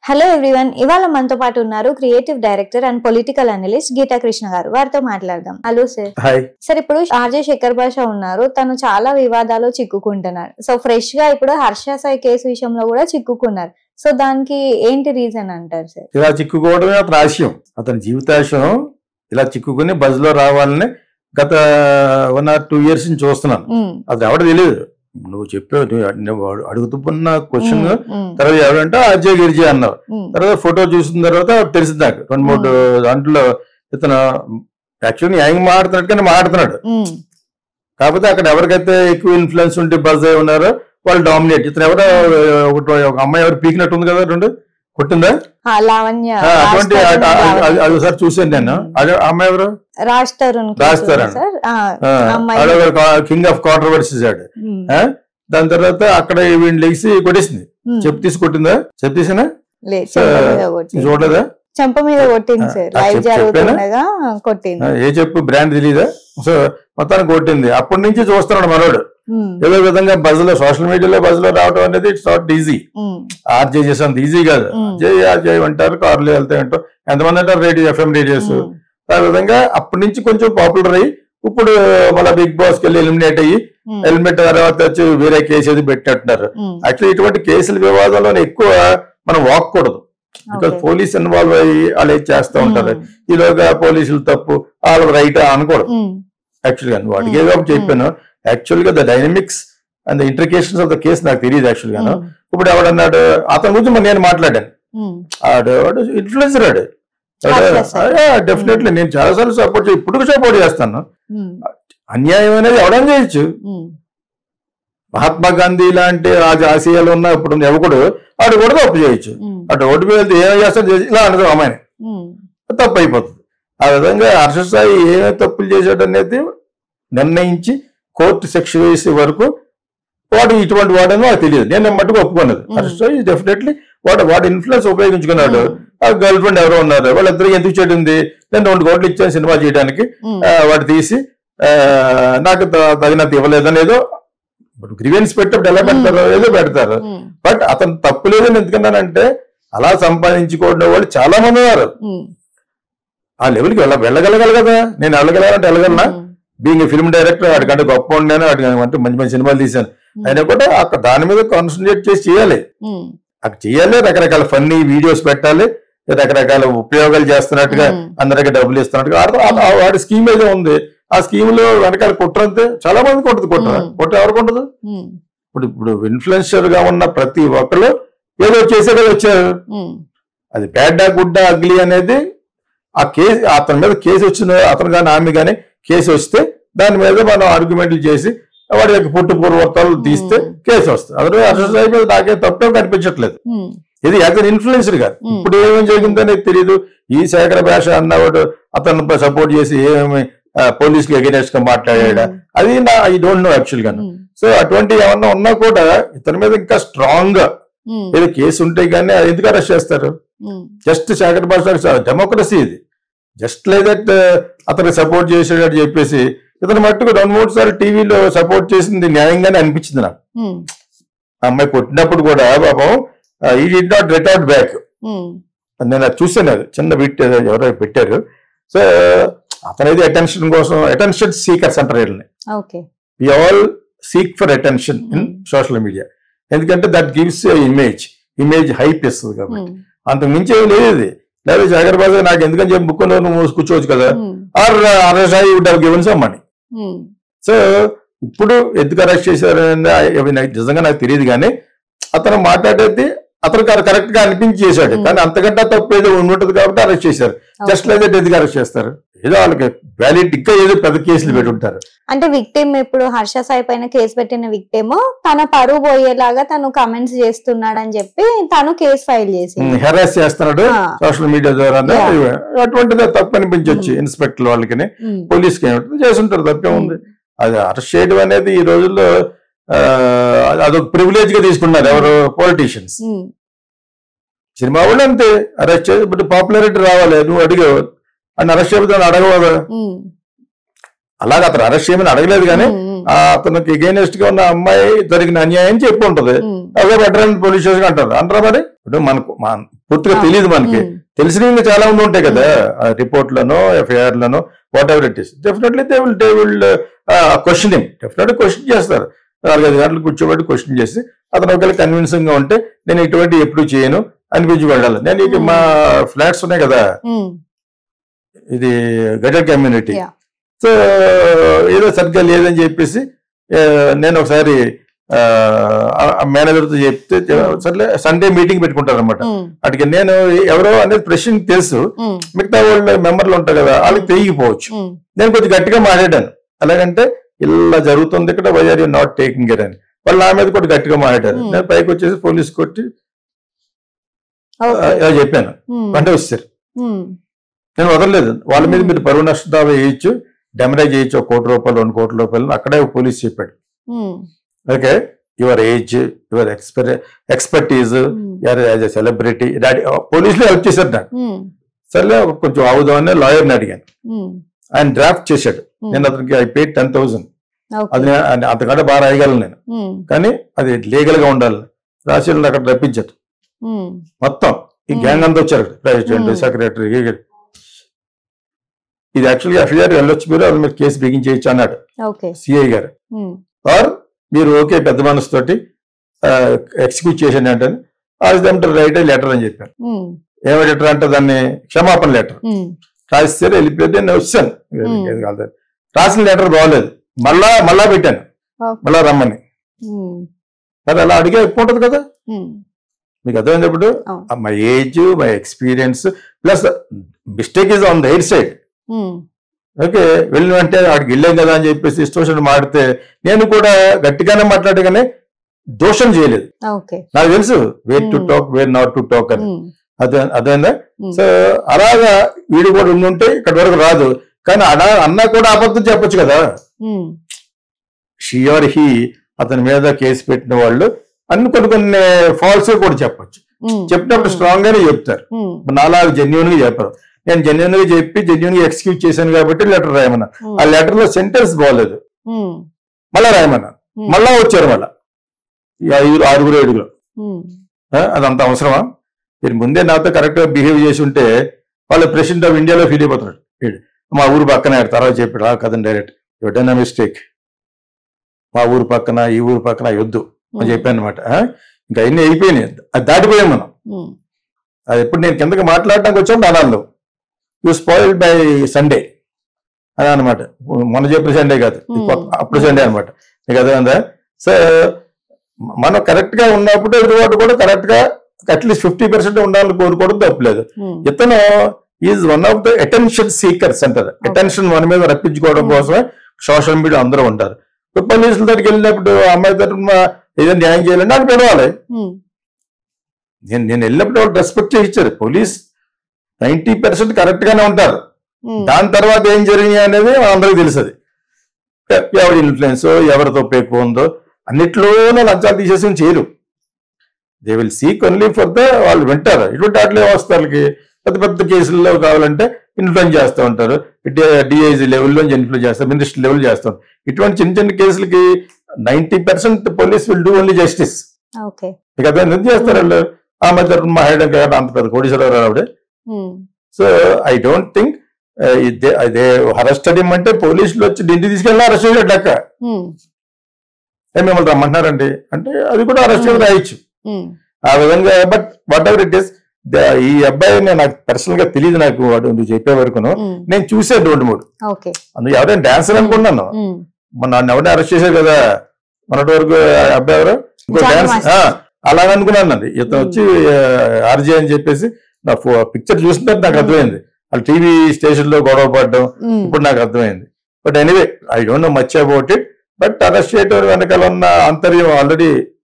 Hello everyone ఇవాళ మనతో పాటు ఉన్నారు creative director and political analyst Geetha Krishna garu వారితో మాట్లాడదాం హలో సార్ హాయ్ సార్ ఇప్పుడు ఆర్జే శేఖర్ భాష ఉన్నారు తను చాలా వివాదాలు చిక్కుకుంటున్నారు సో ఫ్రెష్ గా ఇప్పుడు హర్ష సాయి కేసు విషయంలో కూడా చిక్కుకున్నారు సో దానికి ఏంటి రీజన్ అంటారు సార్ ఇలా చిక్కుకోవడమే అతని ఆశయం అతని జీవితాశయం ఇలా చిక్కుకుని బజ్ లో రావాలని గత వన్ ఆర్ టూ ఇయర్స్ నుంచి చూస్తున్నాను ఉమ్, అది ఎవడ తెలియదు నువ్వు చెప్పావు నువ్వు- నువ్వు అడుగుతున్న క్వశ్చన్ ఉమ్, ఉమ్, తర్వాత ఎవరంటే అజయ్ గిరిజీ అన్నావు ఉమ్, తర్వాత ఫోటో చూసిన తర్వాత తెలిసింది నాకు రెండు మూడు దాంట్లో ఇతను యాక్చువల్లీ న్యాయం మాట్లాడుతున్నాడు కానీ మాట్లాడుతున్నాడు ఉమ్, కాకపోతే అక్కడ ఎవరికైతే ఎక్కువ ఇన్ఫ్లుయెన్స్ ఉంటే బజ్ అయి ఉన్నారో వాళ్ళు డామినేట్ ఇతను ఎవరో ఒకటి ఒక అమ్మాయి ఎవరు పీకినట్టు ఉంది కదా రెండు కొట్టిందా ఆ, లావణ్య ఆ, అటువంటి రాజ్ అది- తరుణ్ అది- అది లావణ్య. ఒకసారి చూశాను నేను అదే అమ్మాయి ఎవరు రాజ్ తరుణ్ కేసు రాజ్ తరుణ్. సార్ ఆ, అమ్మాయి. కింగ్ ఆఫ్ కాంట్రవర్సీస్ ఆడు ఉమ్, ఆ? దాని తర్వాత అక్కడ వీడిని లెగిసి కొట్టేసింది ఉమ్, చెప్పు తీసి కొట్టిందా చెప్పు తీసినా లేదు, సో, చెంప మీద కొట్టింది. చూడలేదా చెంప మీద కొట్టింది సార్ ఆ, లైవ్ చెప్పు- జరుగుతుండగా ఆ, కొట్టింది ఏ చెప్పు బ్రాండ్ తెలియదా సో మొత్తానికి కొట్టింది అప్పటి నుంచి చూస్తున్నాడు మనోడు ఉమ్, ఏదో విధంగా బజ్ లో సోషల్ మీడియాలో బజ్ లో రావడం అనేది it's not easy um, RJ చేసేంత ఈజీ కాదు ఉమ్. జై ఆర్జే అంటారు కార్లు వెళ్తాయి అంటారు ఎంతమంది అంటారు రేడియో ఎఫ్ఎం రేడియోస్ ఉమ్, ఆ విధంగా అప్పటి నుంచి కొంచెం పాపులర్ అయ్యి ఇప్పుడు మళ్ళీ బిగ్ బాస్ కి వెళ్ళి ఎలిమినేట్ అయ్యి ఉమ్, హెల్మెట్ తర్వాత వచ్చి వేరే కేసు ఏది పెట్టినట్టున్నారు ఉమ్, యాక్చువల్లీ ఇటువంటి కేసుల వివాదంలో ఎక్కువ మనం వాక్కూడదు బికాస్ ఓకే. పోలీస్ ఇన్వాల్వ్ అయ్యి వాళ్ళు ఏది చేస్తూ ఉంటారు ఉమ్, ఈలోగా పోలీసులు తప్పు వాళ్ళు రైట్ అనకూడదు ఉమ్, యాక్చువల్గా నువ్వు ఉమ్, అడిగేగా ఉమ్. చెప్పాను యాక్చువల్ గా the dynamics and the interactions of the case నాకు తెలియదు యాక్చువల్ గాను ఉమ్, ఇప్పుడు ఎవడన్నాడు అతని గురించి మరి నేను మాట్లాడాను ఉమ్, ఆడు ఇన్ఫ్లుయెన్సర్ ఆడు Influencer. డెఫినెట్లీ నేను చాలా సార్లు సపోర్ట్ ఇప్పుడు సపోర్ట్ చేస్తాను ఉమ్, అన్యాయం అనేది ఎవడని చేయొచ్చు ఉమ్, మహాత్మా గాంధీ లాంటి రాజ ఆశయాలు ఉన్న ఇప్పుడు యువకుడు ఆడు కూడా తప్పు చేయొచ్చు ఉమ్, అటు ఓటు మీద వెళ్తే ఏం చేస్తాడు చేసి ఇలా అనదు అమ్మాయిని ఉమ్, తప్పు అయిపోతుంది ఆ విధంగా హర్ష సాయి ఏమేమి తప్పులు చేశాడు అనేది నిర్ణయించి కోర్టు శిక్ష వేసే వరకు వాడు ఇటువంటి వాడని నాకు తెలియదు నేను మట్టుకు ఒప్పుకున్నది Mm. హర్ష సాయి డెఫినెట్లీ వాడు వాడు ఇన్ఫ్లుయెన్స్ ఉపయోగించుకున్నాడు ఉమ్, ఆ గర్ల్ ఫ్రెండ్ ఎవరో ఉన్నారు వాళ్ళిద్దరికి ఎందుకు చెడింది నేను రెండు కోట్లు ఇచ్చాను సినిమా చేయడానికి ఉమ్, ఆ, వాడు తీసి ఆ, నాకు త- తగినంత ఇవ్వలేదని ఏదో గ్రీవెన్స్ పెట్టినప్పుడు ఎలా పెడతారో ఏదో పెడతారు ఉమ్, బట్ అతను తప్పు లేదని ఎందుకన్నానంటే అలా సంపాదించుకోవడం వాళ్ళు చాలా మంది ఉన్నారు ఉమ్, ఆ లెవెల్కి వెళ్ళ వెళ్ళగలగాలి కదా నేను వెళ్ళగలగాలంటే వెళ్ళగలనా ఉమ్, బీయింగ్ ఫిల్మ్ డైరెక్టర్ వాడికంటే గొప్ప ఉండాను వాడికి అంటే మంచి మంచి సినిమాలు తీశాను అయినా కూడా అక్కడ దాని మీద కాన్సన్ట్రేట్ చేసి చేయాలి ఉమ్, అక్కడ చేయాలి రకరకాల ఫన్నీ వీడియోస్ పెట్టాలి రకరకాల ఉపయోగాలు చేస్తున్నట్టుగా ఉమ్, అందరికి డబ్బులు ఇస్తున్నట్టుగా ఆ- ఆ- ఆ వాడి స్కీమ్ ఏదో ఉంది ఆ స్కీమ్ లో వెనకాల కుట్రంతే చాలా మంది కొట్టదు కుట్ర Hmm. కుట్ర ఎవరికి ఉండదు ఉమ్, ఇప్పుడు ఇప్పుడు ఇన్ఫ్లుయెన్సర్ గా ఉన్న ప్రతి ఒక్కరు ఏదో చేసే కదా వచ్చారు ఉమ్, అది బ్యాడ్ గుడ్డ అగ్లీ అనేది ఆ కేసు అతని మీద కేసు వచ్చిన అతను కానీ ఆమె కానీ కేసు వస్తే దాని మీద మనం ఆర్గ్యుమెంట్లు చేసి వాడి యొక్క పుట్టు పూర్వకాలు తీస్తే Hmm. కేసు వస్తుంది అదే అసలు మీద నాకే తప్పేం కనిపించట్లేదు ఉమ్, ఇది as an influencer garu Hmm. ఇప్పుడు ఏమేమి జరిగిందో నాకు తెలియదు ఈ శేఖర భాష అన్నవాడు అతను సపోర్ట్ చేసి ఏమేమి పోలీసులు ఎగెనెస్ట్ గా మాట్లాడా అది నా ఐ డోంట్ నో యాక్చువల్ గా ఉమ్, సో అటువంటి ఏమన్నా ఉన్నా కూడా ఇతని మీద ఇంకా స్ట్రాంగ్ గా ఉమ్, ఏదో కేసు ఉంటే కానీ అది ఎందుకు అరెస్ట్ చేస్తారు ఉమ్, జస్ట్ శేఖర్ భాష డెమోక్రసీ ఇది జస్ట్ లేదట్ అతను సపోర్ట్ చేసాడు అని చెప్పేసి ఇతను మట్టుకు రెండు మూడు సార్లు టీవీలో సపోర్ట్ చేసింది న్యాయంగానే అనిపించింది నాకు ఉమ్, ఆ అమ్మాయి కొట్టినప్పుడు కూడా పాపం ఈ డి not get out back um, నేను అది చూసాను అది చిన్న బిట్ ఎవరో పెట్టారు సో అతనేది అటెన్షన్ కోసం అటెన్షన్ సీకర్స్ అంటారు వీళ్ళని okay we all seek for attention in social media ఎందుకంటే that gives image image hype ఇస్తుంది కాబట్టి ఉమ్, అంతకు మించి ఏం లేదు ఇది లేదా జాగ్రత్త నాకు ఎందుకని చెప్పి బుక్ నువ్వు కూర్చోవచ్చు కదా ఉమ్, ఆర్ అరెస్ట్ అయ్యి would have given some money um, so ఇప్పుడు ఎందుకు అరెస్ట్ చేశారు అనేది అవి నాకు నిజంగా నాకు తెలియదు కానీ అతను మాట్లాడేది అతను కరెక్ట్ గా అనిపించి చేశాడు Hmm. కానీ అంతకంటే తప్పు ఏదో ఉండుంటది కాబట్టి అరెస్ట్ చేశారు జస్ట్ ఓకే. లైక్ ఎందుకు అరెస్ట్ చేస్తారు ఏదో వాళ్ళకి వ్యాలిడ్ ఇంకా ఏదో పెద్ద కేసులు Hmm. పెట్టి ఉంటారు అంటే విక్టిమ్ ఇప్పుడు హర్ష సాయి పైన కేసు పెట్టిన విక్టిమ్ తన పరువు పోయేలాగా తను కమెంట్స్ చేస్తున్నాడని చెప్పి తను కేసు ఫైల్ చేసింది హెరాస్ చేస్తున్నాడు ఆ. సోషల్ మీడియా ద్వారా Yeah. అటువంటిది తప్పు అనిపించవచ్చు Hmm. ఇన్స్పెక్టర్ వాళ్ళకి ఉమ్, పోలీస్కి ఏమిటి చేసుంటారు తప్పే ఉంది ఉమ్, అది అరెస్ట్ చేయడం అనేది ఈ రోజుల్లో ఆ, అదొక ప్రివిలేజ్ గా తీసుకున్నారు ఎవరు పొలిటీషియన్స్ ఉమ్, సినిమా వాళ్ళు అంతే అరెస్ట్ చేసి బట్ పాపులారిటీ రావాలి నువ్వు అడిగావు అని అరెస్ట్ చేయబోతే అడగవదా ఉమ్, అలాగే అతను అరెస్ట్ చేయమని అడగలేదు కానీ ఉమ్, ఉమ్, ఆ అతనికి ఎగైనెస్ట్ గా ఉన్న అమ్మాయి జరిగిన అన్యాయం చెప్పి ఉంటది ఉమ్, అదే వెటరన్ పోలీస్ స్టేషన్ అంటారు అంటారా మరి ఇప్పుడు మనకు మన పూర్తిగా ఆ. తెలియదు మనకి ఉమ్, తెలిసినవి ఇంకా చాలా మంది ఉంటాయి కదా రిపోర్ట్ లను ఎఫ్ఐఆర్ లను whatever it is definitely they will they will questioning definite question చేస్తారు నాలుగైదు గంటలు కూర్చోబెట్టి క్వశ్చన్ చేసి అతను ఒకవేళ కన్విన్సింగ్ గా ఉంటే నేను ఇటువంటి ఎప్పుడు చేయను అనిపించి వెళ్ళాలి నేను ఇక మా ఫ్లాట్స్ ఉన్నాయి కదా ఉమ్, ఇది గడెడ్ కమ్యూనిటీ Yeah. సో ఏదో సరిగ్గా లేదని చెప్పేసి ఆ, నేను ఒకసారి మేనేజర్తో చెప్తే సర్లే సండే మీటింగ్ పెట్టుకుంటారు అనమాట ఉమ్, అటుకి నేను ఎవరో అనేది ప్రశ్న తెలుసు ఉమ్, మిగతా వాళ్ళ మెంబర్లు ఉంటారు కదా వాళ్ళకి తెలియకపోవచ్చు ఉమ్, నేను కొంచెం గట్టిగా మాట్లాడాను ఎలాగంటే ఇలా జరుగుతుంది ఇక్కడ why are you not taking care అని వాళ్ళు నా మీద కూడా గట్టిగా మాట్లాడారు Hmm. నేను పైకి వచ్చేసి పోలీస్ కొట్టి ఓకే. ఆ, ఇలా చెప్పాను ఉమ్, అంటే వచ్చారు ఉమ్, నేను వదలలేదు వాళ్ళ మీద Hmm. మీరు పరువు నష్ట దావా వేయచ్చు డ్యామరేజ్ చేయొచ్చు ఒక కోటి రూపాయలు రెండు కోట్ల రూపాయలు అక్కడే పోలీస్ చెప్పాడు um, okay your age your exper expertise um, your as a celebrity పోలీసులు హెల్ప్ చేశారు నాకు ఉమ్, సర్లే కొంచెం అవుదామని లాయర్ని అడిగాను ఉమ్, ఆయన డ్రాఫ్ట్ చేశాడు ఉమ్, నేను అతనికి I paid ten thousand okay. అది నే- అది అంతకంటే బాగా రాయగలను నేను ఉమ్, కానీ అది లీగల్ గా ఉండాలి రాసి వాళ్ళని అక్కడ రప్పించారు ఉమ్, మొత్తం ఈ Hmm. గ్యాంగ్ అంతా వచ్చారు ప్రెసిడెంట్ Hmm. సెక్రటరీ ఇది యాక్చువల్గా ఎఫ్ఐఆర్ వెళ్ళొచ్చు మీరు వాళ్ళ మీద కేసు బిగించేయచ్చు అన్నాడు ఓకే. సిఐ గారు ఉమ్, ఆర్ మీరు ఓకే పెద్ద మనసుతోటి ఎక్సిక్యూట్ చేసాను అంటే ask them to write letter అని చెప్పాను ఉమ్, ఏమి లెటర్ అంటే దాన్ని క్షమాపణ లెటర్ ఉమ్, రాస్తే వెళ్ళిపోతే నేను వచ్చాను Hmm. ఏది కాదు. రాసిన లెటర్ బాగోలేదు మళ్ళా మళ్ళా పెట్టాను ఓకే. మళ్ళా రమ్మని ఉమ్, మరి అలా అడిగే ఎక్కువ ఉంటుంది కదా ఉమ్, మీకు అర్థమైనప్పుడు అవును. My age my experience plus mistake is on the air side um, okay వెళ్ళిన అంటే వాడికి వెళ్ళాం కదా అని చెప్పేసి ఇష్టం మాడితే నేను కూడా గట్టిగానే మాట్లాడగానే దోషం చేయలేదు ఓకే. నాకు తెలుసు where to Hmm. Talk where not to talk అని ఉమ్, అదే అదేందా ఉమ్, సో అలాగా వీడు కూడా ఉండుంటే ఇక్కడ వరకు రాదు కానీ అలా అన్నా కూడా అబద్ధం చెప్పొచ్చు కదా ఉమ్, షీ ఆర్ హీ అతని మీద కేసు పెట్టిన వాళ్ళు అన్ని కొన్ని కొన్ని ఫాల్స్ కూడా చెప్పొచ్చు ఉమ్, చెప్పినప్పుడు ఉమ్, స్ట్రాంగ్ గానే చెప్తారు ఉమ్, నాలా జెన్యున్ గా చెప్పరు నేను జెన్యున్ గా చెప్పి జెన్యున్ గా ఎక్స్క్యూట్ చేశాను కాబట్టి లెటర్ రాయమన్నా ఉమ్, ఆ లెటర్ లో సెంటెన్స్ బాగోలేదు ఉమ్, మళ్ళా రాయమన్నా ఉమ్, మళ్ళా వచ్చారు మళ్ళా ఈ ఐదుగురు ఆరుగురు ఏడుగురు ఉమ్, ఆ, అదంత అవసరమా మీరు ముందే నాతో కరెక్ట్ గా బిహేవ్ చేసి ఉంటే వాళ్ళు ప్రెసిడెంట్ ఆఫ్ ఇండియాలో ఫీల్ అయిపోతున్నాడు వీడు. మా ఊరు పక్కన ఆయన తర్వాత చెప్పాడు ఆ కదండి డైరెక్ట్ ఎడైనా మిస్టేక్ మా ఊరు పక్కన ఈ ఊరు పక్కన వద్దు అని చెప్పాను అనమాట ఇంకా అన్ని అయిపోయినాయి అది దాటిపోయాం మనం ఉమ్, అది ఎప్పుడు నేను కిందకి మాట్లాడడానికి వచ్చాము అనాలి యూ స్పాయిల్డ్ బై సండే అని అనమాట మొన్న చెప్పిన సండే కాదు ఈ కొత్త- అప్పుడు సండే అనమాట నీకు అర్థమైందా సో మనం కరెక్ట్ గా ఉన్నప్పుడు ఎదురువాటు కూడా కరెక్ట్ గా అట్లీస్ట్ ఫిఫ్టీ పర్సెంట్ ఉండాలని కోరుకోవడం తప్పలేదు ఉమ్, ఇతను is one of the attention seekers అంటారు అటెన్షన్ మన మీద రప్పించుకోవడం Hmm. కోసమే సోషల్ మీడియా అందరూ ఉంటారు ఇప్పుడు పోలీసుల దగ్గరికి వెళ్ళినప్పుడు ఆ అమ్మాయి తరఫున ఏదైనా న్యాయం చేయాలంటే అని పిలవాలి ఉమ్, నేను నేను వెళ్ళినప్పుడు వాళ్ళు రెస్పెక్ట్ చేసి ఇచ్చారు పోలీస్ నైన్టీ పర్సెంట్ కరెక్ట్ గానే ఉంటారు ఉమ్, దాని తర్వాత ఏం జరిగింది అనేది అందరికీ తెలుసది ఎవరి ఇన్ఫ్లుయెన్స్ ఎవరి తప్పు ఎక్కువ ఉందో అన్నిట్లోనే లంచాలు తీసేసి చేయరు they will seek only for the వాళ్ళు వింటారు ఇటువంటి వాటిలో వస్తాలకి పెద్ద పెద్ద కేసుల్లో కావాలంటే ఇన్ఫ్లుయెన్స్ చేస్తూ ఉంటారు డిఐజీ లెవెల్లో ఇన్ఫ్లుయెన్స్ చేస్తారు మినిస్టర్ లెవెల్ చేస్తారు ఇటువంటి చిన్న చిన్న కేసులకి ninety percent police will do only justice okay. ఇక అదే ఎందుకు చేస్తారు వాళ్ళు ఆ మధ్య మహాయడం కదా అంత పెద్ద కోటేశ్వరరావు ఆవిడ um, so I don't think అదే అరెస్ట్ అంటే పోలీసులు వచ్చి ఢిల్లీ తీసుకెళ్ళి అరెస్ట్ చేయడం లెక్క ఉమ్, ఏ మిమ్మల్ని రమ్మంటున్నారండి అంటే అది కూడా అరెస్ట్ Hmm. రాయొచ్చు ఉమ్, ఆ విధంగా but whatever it is ఈ అబ్బాయిని నాకు పర్సనల్ గా తెలియదు నాకు వాడు నువ్వు చెప్పే వరకును ఉమ్, నేను చూసాను రెండు మూడు ఓకే. అందుకు ఎవరైనా డాన్సర్ అనుకున్నాను ఉమ్, మన నన్ను ఎవరిని అరెస్ట్ చేశారు కదా మొన్నటి వరకు ఆ అబ్బాయి ఎవరు ఇంకో జానీ డాన్స్ మాస్టర్. అలాగ అనుకున్నాను అండి ఇతను వచ్చి ఆర్జే అని చెప్పేసి నా పిక్చర్ చూసినట్టు నాకు Hmm. అర్థమైంది వాళ్ళు టీవీ స్టేషన్ లో గొడవ పడడం ఉమ్, ఇప్పుడు నాకు అర్థమైంది but anyway I don't know much about it but arrest చేయడం వెనకాల ఉన్న అంతర్యం ఆల్రెడీ